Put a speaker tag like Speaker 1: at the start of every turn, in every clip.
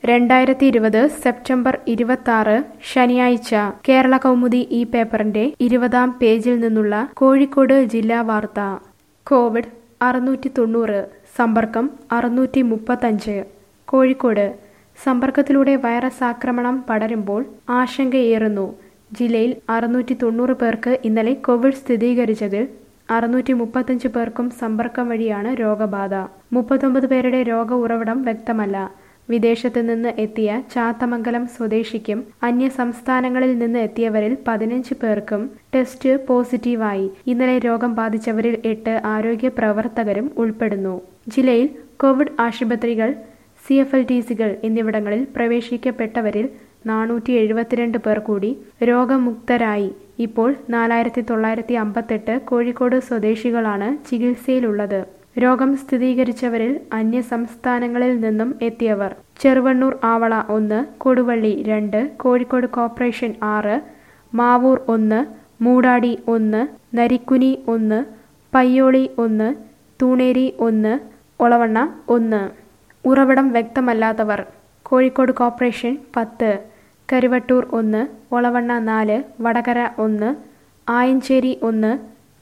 Speaker 1: രണ്ടായിരത്തി ഇരുപത് സെപ്റ്റംബർ ഇരുപത്തി ശനിയാഴ്ച കേരള കൗമുദി ഈ പേപ്പറിന്റെ ഇരുപതാം പേജിൽ നിന്നുള്ള കോഴിക്കോട് ജില്ലാ വാർത്ത കോവിഡ് അറുന്നൂറ്റി തൊണ്ണൂറ് സമ്പർക്കം അറുന്നൂറ്റി മുപ്പത്തഞ്ച് കോഴിക്കോട് സമ്പർക്കത്തിലൂടെ വൈറസ് ആക്രമണം പടരുമ്പോൾ ആശങ്കയേറുന്നു ജില്ലയിൽ അറുന്നൂറ്റി തൊണ്ണൂറ് പേർക്ക് ഇന്നലെ കോവിഡ് സ്ഥിരീകരിച്ചതിൽ അറുന്നൂറ്റി മുപ്പത്തഞ്ച് പേർക്കും സമ്പർക്കം വഴിയാണ് രോഗബാധ മുപ്പത്തൊമ്പത് പേരുടെ രോഗ ഉറവിടം വ്യക്തമല്ല വിദേശത്ത് നിന്ന് എത്തിയ ചാത്തമംഗലം സ്വദേശിക്കും അന്യ സംസ്ഥാനങ്ങളിൽ നിന്ന് എത്തിയവരിൽ പതിനഞ്ച് പേർക്കും ടെസ്റ്റ് പോസിറ്റീവായി ഇന്നലെ രോഗം ബാധിച്ചവരിൽ എട്ട് ആരോഗ്യ പ്രവർത്തകരും ഉൾപ്പെടുന്നു ജില്ലയിൽ കോവിഡ് ആശുപത്രികൾ സി എഫ് എൽ ടി സികൾ എന്നിവിടങ്ങളിൽ പ്രവേശിക്കപ്പെട്ടവരിൽ നാനൂറ്റി എഴുപത്തിരണ്ട് പേർ കൂടി രോഗമുക്തരായി ഇപ്പോൾ നാലായിരത്തി തൊള്ളായിരത്തി അമ്പത്തെട്ട് കോഴിക്കോട് സ്വദേശികളാണ് ചികിത്സയിലുള്ളത് രോഗം സ്ഥിരീകരിച്ചവരിൽ അന്യ സംസ്ഥാനങ്ങളിൽ നിന്നും എത്തിയവർ ചെറുവണ്ണൂർ ആവള ഒന്ന് കൊടുവള്ളി രണ്ട് കോഴിക്കോട് കോർപ്പറേഷൻ ആറ് മാവൂർ ഒന്ന് മൂടാടി ഒന്ന് നരിക്കുനി ഒന്ന് പയ്യോളി ഒന്ന് തൂണേരി ഒന്ന് ഒളവണ്ണ ഒന്ന് ഉറവിടം വ്യക്തമല്ലാത്തവർ കോഴിക്കോട് കോർപ്പറേഷൻ പത്ത് കരുവട്ടൂർ ഒന്ന് ഒളവണ്ണ നാല് വടകര ഒന്ന് ആയഞ്ചേരി ഒന്ന്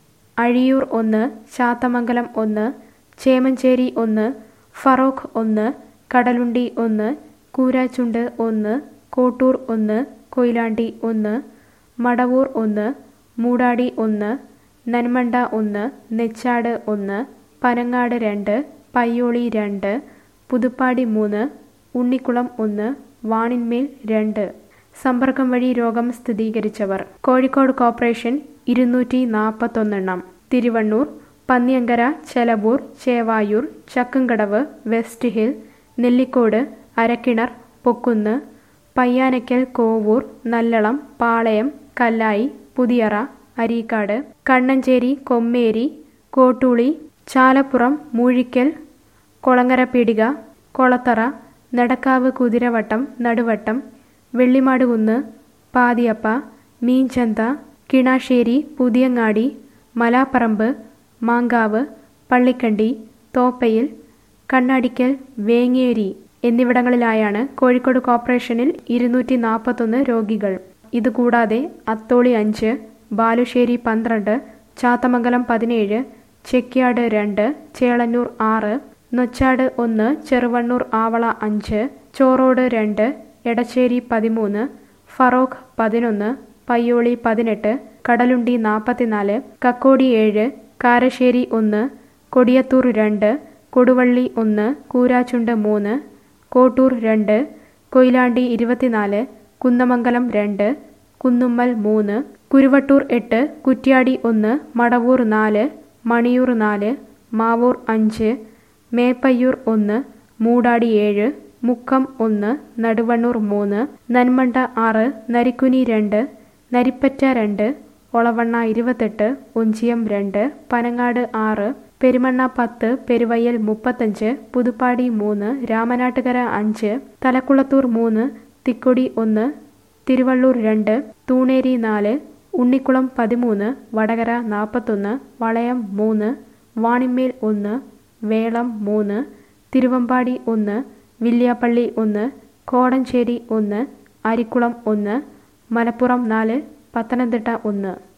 Speaker 1: അഴിയൂർ ഒന്ന് ചാത്തമംഗലം ഒന്ന് ചേമഞ്ചേരി ഒന്ന് ഫറോക്ക് ഒന്ന് കടലുണ്ടി ഒന്ന് കൂരാച്ചുണ്ട് ഒന്ന് കോട്ടൂർ ഒന്ന് കൊയിലാണ്ടി ഒന്ന് മടവൂർ ഒന്ന് മൂടാടി ഒന്ന് നന്മണ്ട ഒന്ന് നെച്ചാട് ഒന്ന് പനങ്ങാട് രണ്ട് പയ്യോളി രണ്ട് പുതുപ്പാടി മൂന്ന് ഉണ്ണിക്കുളം ഒന്ന് വാണിന്മേൽ രണ്ട് സമ്പർക്കം വഴി രോഗം സ്ഥിരീകരിച്ചവർ കോഴിക്കോട് കോർപ്പറേഷൻ ഇരുന്നൂറ്റി നാൽപ്പത്തൊന്നെണ്ണം തിരുവണ്ണൂർ പന്നിയങ്കര ചെലവൂർ ചേവായൂർ ചക്കുംകടവ് വെസ്റ്റ് ഹിൽ നെല്ലിക്കോട് അരക്കിണർ പൊക്കുന്ന് പയ്യാനക്കൽ കോവൂർ നല്ലളം പാളയം കല്ലായി പുതിയറ അരീക്കാട് കണ്ണഞ്ചേരി കൊമ്മേരി കോട്ടൂളി ചാലപ്പുറം മൂഴിക്കൽ കൊളങ്ങരപ്പീടിക കൊളത്തറ നടക്കാവ് കുതിരവട്ടം നടുവട്ടം വെള്ളിമാടുകുന്ന് പാതിയപ്പ മീൻചന്ത കിണാശ്ശേരി പുതിയങ്ങാടി മലാപ്പറമ്പ് മാങ്കാവ് പള്ളിക്കണ്ടി തോപ്പയിൽ കണ്ണാടിക്കൽ വേങ്ങേരി എന്നിവിടങ്ങളിലായാണ് കോഴിക്കോട് കോർപ്പറേഷനിൽ ഇരുന്നൂറ്റി നാൽപ്പത്തൊന്ന് രോഗികൾ ഇതുകൂടാതെ അത്തോളി അഞ്ച് ബാലുശ്ശേരി പന്ത്രണ്ട് ചാത്തമംഗലം പതിനേഴ് ചെക്യാട് രണ്ട് ചേളന്നൂർ ആറ് നൊച്ചാട് ഒന്ന് ചെറുവണ്ണൂർ ആവള അഞ്ച് ചോറോട് രണ്ട് എടച്ചേരി പതിമൂന്ന് ഫറോക്ക് പതിനൊന്ന് പയ്യോളി പതിനെട്ട് കടലുണ്ടി നാൽപ്പത്തിനാല് കക്കോടി ഏഴ് കാരശ്ശേരി ഒന്ന് കൊടിയത്തൂർ രണ്ട് കൊടുവള്ളി ഒന്ന് കൂരാച്ചുണ്ട് മൂന്ന് കോട്ടൂർ രണ്ട് കൊയിലാണ്ടി ഇരുപത്തിനാല് കുന്നമംഗലം രണ്ട് കുന്നുമ്മൽ മൂന്ന് കുരുവട്ടൂർ എട്ട് കുറ്റ്യാടി ഒന്ന് മടവൂർ നാല് മണിയൂർ നാല് മാവൂർ അഞ്ച് മേപ്പയ്യൂർ ഒന്ന് മൂടാടി ഏഴ് മുക്കം ഒന്ന് നടുവണ്ണൂർ മൂന്ന് നന്മണ്ട ആറ് നരിക്കുനി രണ്ട് നരിപ്പറ്റ രണ്ട് ഒളവണ്ണ ഇരുപത്തെട്ട് ഒഞ്ചിയം രണ്ട് പനങ്ങാട് ആറ് പെരുമണ്ണ പത്ത് പെരുവയ്യൽ മുപ്പത്തഞ്ച് പുതുപ്പാടി മൂന്ന് രാമനാട്ടുകര അഞ്ച് തലക്കുളത്തൂർ മൂന്ന് തിക്കൊടി ഒന്ന് തിരുവള്ളൂർ രണ്ട് തൂണേരി നാല് ഉണ്ണിക്കുളം പതിമൂന്ന് വടകര നാൽപ്പത്തൊന്ന് വളയം മൂന്ന് വാണിമേൽ ഒന്ന് വേളം മൂന്ന് തിരുവമ്പാടി ഒന്ന് വില്യാപ്പള്ളി ഒന്ന് കോടഞ്ചേരി ഒന്ന് അരിക്കുളം ഒന്ന് മലപ്പുറം നാല് പത്തനംതിട്ട ഒന്ന്